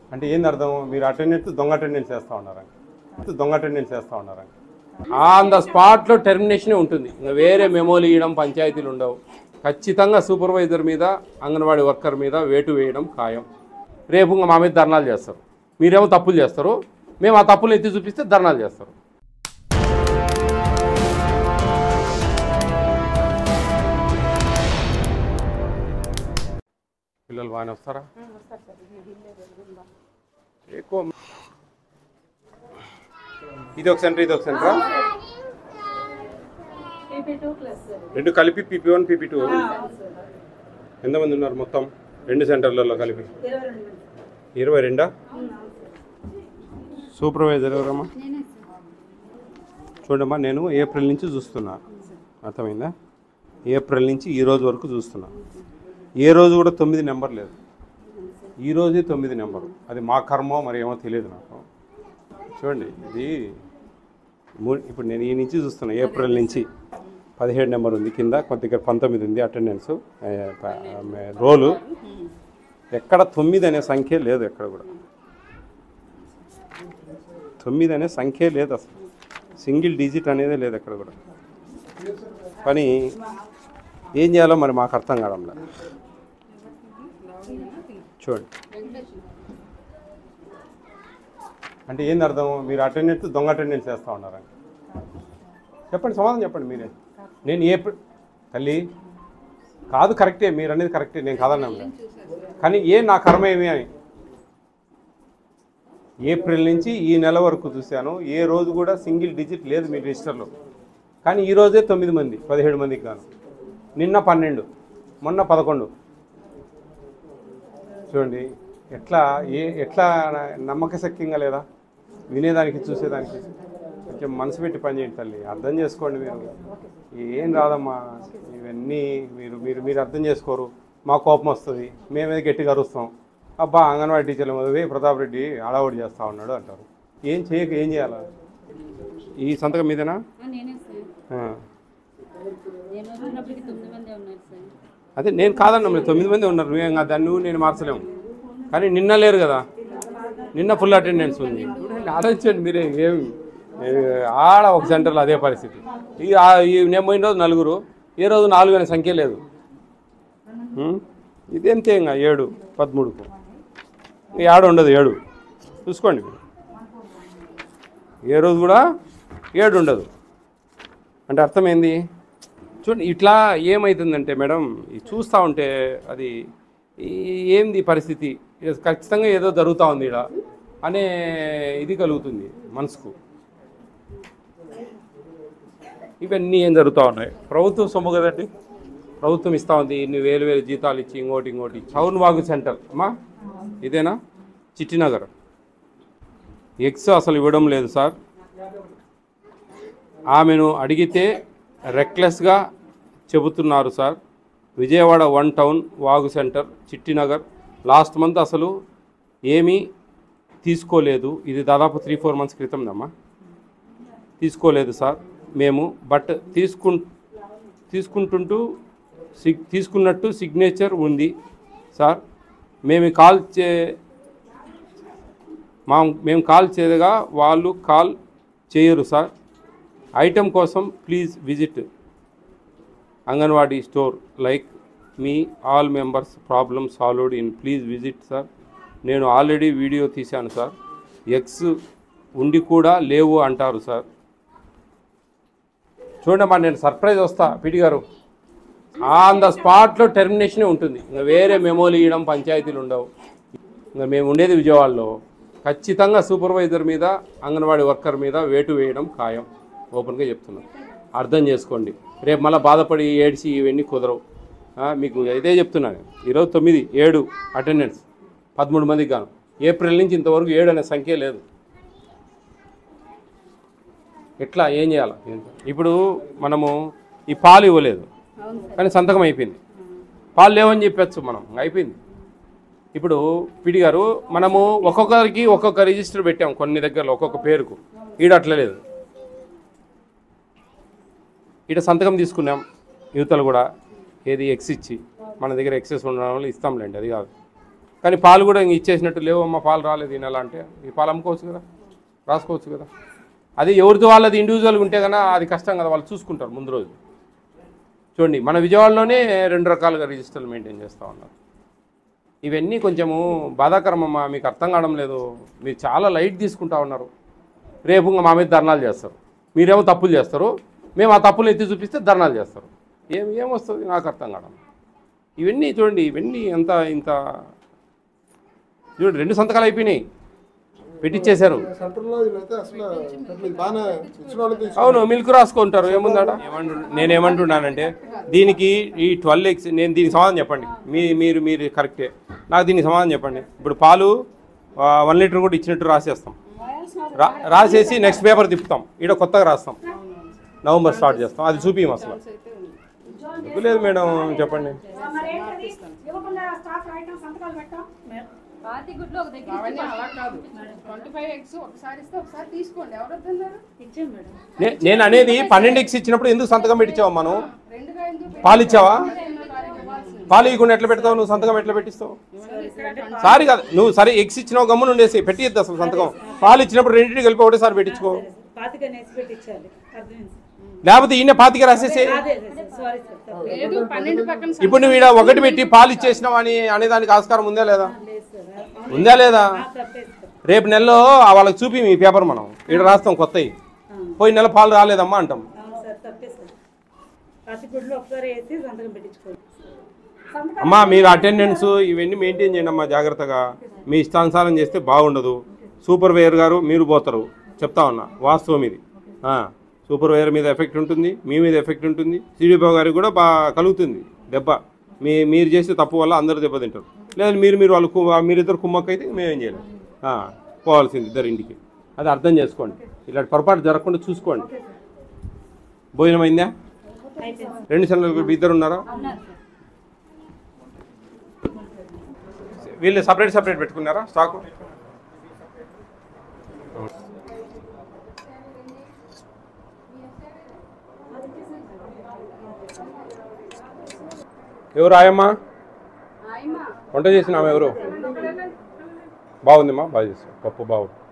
అంటే ఏంది అర్థం మీరు అటెండెన్స్ దొంగ అటెండెన్స్ చేస్తూ ఉన్నారా దొంగ అటెండెన్స్ చేస్తూ ఉన్నారా ఆన్ ద స్పాట్లో టెర్మినేషనే ఉంటుంది ఇంకా వేరే మెమోలు ఇవ్వడం పంచాయతీలు ఉండవు ఖచ్చితంగా సూపర్వైజర్ మీద అంగన్వాడీ వర్కర్ మీద వేటు వేయడం ఖాయం రేపు ఇంకా మా మీద ధర్నాలు చేస్తారు మీరేమో తప్పులు చేస్తారు మేము ఆ తప్పులు ఎత్తి చూపిస్తే ధర్నాలు చేస్తారు పిల్లలు బాగానే వస్తారా ఎక్కువ ఇది ఒక సెంటర్ ఇది ఒక సెంటరా రెండు కలిపి పీపీ వన్ పీపీ టూ ఎంతమంది ఉన్నారు మొత్తం రెండు సెంటర్లలో కలిపి ఇరవై రెండా సూపర్వైజర్ ఎవరమ్మా చూడమ్మా నేను ఏప్రిల్ నుంచి చూస్తున్నా అర్థమైందా ఏప్రిల్ నుంచి ఈ రోజు వరకు చూస్తున్నా ఏ రోజు కూడా తొమ్మిది నెంబర్ లేదు ఈ రోజే తొమ్మిది నెంబరు అది మా కర్మో మరి ఏమో తెలియదు నాకు చూడండి ఇది మూ ఇప్పుడు నేను ఈ నుంచి చూస్తున్నా ఏప్రిల్ నుంచి పదిహేడు నెంబర్ ఉంది కింద కొద్ది దగ్గర పంతొమ్మిది ఉంది అటెండెన్స్ రోలు ఎక్కడ తొమ్మిది అనే సంఖ్య లేదు ఎక్కడ కూడా తొమ్మిది అనే సంఖ్య లేదు అసలు సింగిల్ డిజిట్ అనేది లేదు ఎక్కడ కూడా కానీ ఏం చేయాలో మరి మాకు అర్థం కావడంలే చూడండి అంటే ఏంది అర్థం మీరు అటెండెన్స్ దొంగ అటెండెన్స్ చేస్తూ ఉన్నారా చెప్పండి సమాధానం చెప్పండి మీరే నేను ఏ ప్ర- తల్లి కాదు కరెక్టే మీరు అనేది కరెక్టే నేను కాదన్నాను కానీ ఏ నా కర్మ ఏమి అని ఏప్రిల్ నుంచి ఈ నెల వరకు చూశాను ఏ రోజు కూడా సింగిల్ డిజిట్ లేదు మీ రిజిస్టర్లో కానీ ఈ రోజే తొమ్మిది మంది పదిహేడు మందికి గాను నిన్న పన్నెండు మొన్న పదకొండు చూడండి ఎట్లా ఏ ఎట్లా నమ్మకశక్యంగా లేదా వినేదానికి చూసేదానికి కొంచెం మనసు పెట్టి పని చేయండి తల్లి అర్థం చేసుకోండి మీరు ఏం రాదమ్మా ఇవన్నీ మీరు మీరు మీరు అర్థం చేసుకోరు మా కోపం వస్తుంది మేమేది గట్టిగా అరుస్తాం అబ్బా అంగన్వాడీ టీచర్ల మొదలు ప్రతాప్ రెడ్డి అడావుడి చేస్తా ఉన్నాడు అంటారు ఏం చేయక ఏం చేయాలా ఈ సంతకం మీదేనా నేనే సార్ ఆ. నేను వచ్చినప్పటికి తొమ్మిది మంది ఉన్నారు సార్ అదే నేను కాదన్నా మీరు తొమ్మిది మంది ఉన్నారు నువ్వేం కాదు దాన్ని నువ్వు నేను మార్చలేము కానీ నిన్న లేరు కదా నిన్న ఫుల్ అటెండెన్స్ ఉంది చూడండి, ఆలోచించండి మీరే ఏం ఏ, ఆడ ఒక సెంటర్లో అదే పరిస్థితి ఈ ఆ- ఈ నేను పోయిన రోజు నలుగురు ఏ రోజు నాలుగు అనే సంఖ్య లేదు ఉం? ఇదేంతే ఇంకా ఏడు పదమూడుకు ఈ ఆడ ఉండదు ఏడు చూసుకోండి మీరు ఏ రోజు కూడా ఏడు ఉండదు అంటే అర్థమైంది చూడండి ఇట్లా ఏమవుతుందంటే మేడం ఇది చూస్తూ ఉంటే అది ఈ- ఏంది పరిస్థితి ఇది ఖచ్చితంగా ఏదో జరుగుతూ ఉంది ఇక్కడ అనే ఇది కలుగుతుంది మనసుకు ఇవన్నీ ఏం జరుగుతూ ఉన్నాయి ప్రభుత్వం సొమ్ము కదండి ప్రభుత్వం ఇస్తూ ఉంది ఇన్ని వేలు వేలు జీతాలు ఇచ్చి ఇంకోటి ఇంకోటి చౌన్ వాగు సెంటర్ అమ్మా ఇదేనా చిట్టినగర్ ఎగ్స్ అసలు ఇవ్వడం లేదు సార్ ఆమెను అడిగితే రెక్లెస్గా చెబుతున్నారు సార్ విజయవాడ వన్ టౌన్ వాగు సెంటర్ చిట్టినగర్ లాస్ట్ మంత్ అసలు ఏమీ తీసుకోలేదు ఇది దాదాపు త్రీ ఫోర్ మంత్స్ క్రితం అమ్మా తీసుకోలేదు సార్ మేము బట్ తీసుకు తీసుకుంటుంటూ సిగ్ తీసుకున్నట్టు సిగ్నేచర్ ఉంది సార్ మేము కాల్ చే మా మేము కాల్ చేయగా వాళ్ళు కాల్ చేయరు సార్ ఐటెం కోసం please visit anganwadi store like me all members problem solved in please visit sir నేను ఆల్రెడీ వీడియో తీశాను సార్ ఎగ్స్ ఉండి కూడా లేవు అంటారు సార్ చూడండి అమ్మా నేను సర్ప్రైజ్ వస్తా పిడి గారు ఆన్ ద స్పాట్లో టెర్మినేషనే ఉంటుంది ఇంకా వేరే మెమోలు ఇవ్వడం పంచాయతీలు ఉండవు ఇంకా మేము ఉండేది విజయవాడలో ఖచ్చితంగా సూపర్వైజర్ మీద అంగన్వాడీ వర్కర్ మీద వేటు వేయడం ఖాయం ఓపెన్గా చెప్తున్నాం అర్థం చేసుకోండి రేపు మళ్ళీ బాధపడి ఏడ్చి ఇవన్నీ కుదరవు ఆ, మీకు ఇదే చెప్తున్నాను ఈరోజు తొమ్మిది ఏడు అటెండెన్స్ పదమూడు మందికి గాను ఏప్రిల్ నుంచి ఇంతవరకు ఏడు అనే సంఖ్య లేదు ఎట్లా ఏం చేయాలి ఇప్పుడు మనము ఈ పాలు ఇవ్వలేదు అవును సార్ కానీ సంతకం అయిపోయింది పాలు లేవని చెప్పచ్చు మనం ఇంక అయిపోయింది ఇప్పుడు పిడి గారు మనము ఒక్కొక్కరికి ఒక్కొక్క రిజిస్టర్ పెట్టాం కొన్ని దగ్గరలో ఒక్కొక్క పేరుకు ఈడ అట్లా లేదు ఈడ సంతకం తీసుకున్నాం యువతలు కూడా ఏది ఎక్స్ ఇచ్చి మన దగ్గర ఎక్సెస్ ఉండడం వల్ల ఇస్తాంలేండి అది కాదు కానీ పాలు కూడా ఇంక ఇచ్చేసినట్టు లేవు అమ్మ పాలు రాలేదు ఈ నెల అంటే ఈ పాలు అమ్ముకోవచ్చు కదా రాసుకోవచ్చు కదా అది ఎవరిది వాళ్ళది ఇండివిజువల్గా ఉంటే కన్నా అది కష్టం కదా వాళ్ళు చూసుకుంటారు ముందు రోజు చూడండి మన విజయవాడలోనే రెండు రకాలుగా రిజిస్టర్లు మెయింటైన్ చేస్తూ ఉన్నారు ఇవన్నీ కొంచెము బాధాకరమమ్మా మీకు అర్థం కావడం లేదు మీరు చాలా లైట్ తీసుకుంటా ఉన్నారు రేపు ఇంకా మా మీద ధర్నాలు చేస్తారు మీరేమో తప్పులు చేస్తారు మేము ఆ తప్పులు ఎత్తి చూపిస్తే ధర్నాలు చేస్తారు ఏం ఏమొస్తుంది నాకు అర్థం కావడం ఇవన్నీ చూడండి ఇవన్నీ ఎంత ఇంత చూడండి రెండు సంతకాలు అయిపోయినాయి పెట్టించేశారు సెంటర్లో వీళ్ళైతే అసలు మీకు బాగానే ఇచ్చిన వాళ్ళు తీసుకు అవును మిల్క్ రాసుకుంటారు ఏముందట ఏమంటు నేనేమంటున్నానంటే దీనికి ఈ ట్వెల్వ్ ఎక్స్ నేను దీనికి సమాధానం చెప్పండి మీ మీరు మీరు కరెక్టే నాకు దీనికి సమాధానం చెప్పండి ఇప్పుడు పాలు వన్ లీటర్ కూడా ఇచ్చినట్టు రాసేస్తాం రా రాసేసి నెక్స్ట్ పేపర్ తిప్పుతాం ఈడ కొత్తగా రాస్తాం నవంబర్ స్టార్ట్ చేస్తాం అది చూపిం అసలు ఎందుకు లేదు మేడం చెప్పండి ఇవ్వకుండా స్టాఫ్ రాయటం సంతకాలు పెట్టాం పాతి గుడ్లు ఒక దగ్గర అవన్నీ అలా కాదు ట్వంటీ ఫైవ్ ఎగ్స్ ఒకసారి ఇస్తే ఒకసారి తీసుకోండి ఎవరు వద్దన్నారు ఇచ్చాం మేడం నే- నేను అనేది పన్నెండు ఎక్స్ ఇచ్చినప్పుడు ఎందుకు సంతకం పెట్టించావు మనం రెండుగా ఎందుకు పాలు ఇచ్చావా ఎన్నో తారీఖు ఇవ్వాల్సింది పాలు ఇవ్వకుండా ఎట్లా పెడతావు నువ్వు సంతకం ఎట్లా పెట్టిస్తావు సారీ కాదు నువ్వు సరే ఎక్స్ ఇచ్చినావు గమ్మున ఉండేసి పెట్టిద్దు అసలు సంతకం పాలు ఇచ్చినప్పుడు రెండింటికి కలిపి ఒకటేసారి పెట్టించుకో పాతిక నేసి పెట్టించాలి అర్థమైంది లేకపోతే ఈయన పాతిక రాసేసి అదే సారీ సార్ లేదు పన్నెండు పక్కన ఇప్పుడు నువ్వు ఈడ ఒకటి పెట్టి పాలు ఇచ్చేసినావు అని అనేదానికి ఆస్కారం ఉందా లేదా లేదు సార్ ఉందా లేదా తప్పే సార్ రేపు నెలలో ఆ వాళ్ళకి చూపి మీ పేపర్ మనం ఈడ రాస్తాం కొత్తవి పోయిన నెల పాలు రాలేదమ్మా అంటాం అవును సార్ తప్పే సార్ పత్తి గుడ్లు ఒకసారి వేసి సంతకం పెట్టించుకోవాలి అమ్మా మీరు అటెండెన్స్ ఇవన్నీ మెయింటైన్ చేయండి అమ్మా జాగ్రత్తగా మీ ఇష్టానుసారం చేస్తే బాగుండదు సూపర్వైజర్ గారు మీరు పోతారు చెప్తా ఉన్నా వాస్తవం ఇది ఆ, సూపర్వైజర్ మీద ఎఫెక్ట్ ఉంటుంది మీ మీద ఎఫెక్ట్ ఉంటుంది సిడిపో గారికి కూడా బాగా కలుగుతుంది దెబ్బ మీ మీరు చేసే తప్పు వల్ల అందరూ దెబ్బతింటారు లేదా మీరు మీరు వాళ్ళు కు- మీరిద్దరు కుమ్మక్క అయితే మేమేం చేయలేం ఆ, పోవాల్సింది ఇద్దరు ఇంటికి అది అర్థం చేసుకోండి ఇలాంటి పొరపాటు జరగకుండా చూసుకోండి భోజనం అయిందా రెండు సెలవులు ఇద్దరు ఉన్నారా వీళ్ళు సపరేట్ సపరేట్ పెట్టుకున్నారా స్టాక్ ఎవరు ఆయమ్మా వంట చేసిన ఆమె ఎవరు బాగుందమ్మా బాగా చేసావు పప్పు బాగుంది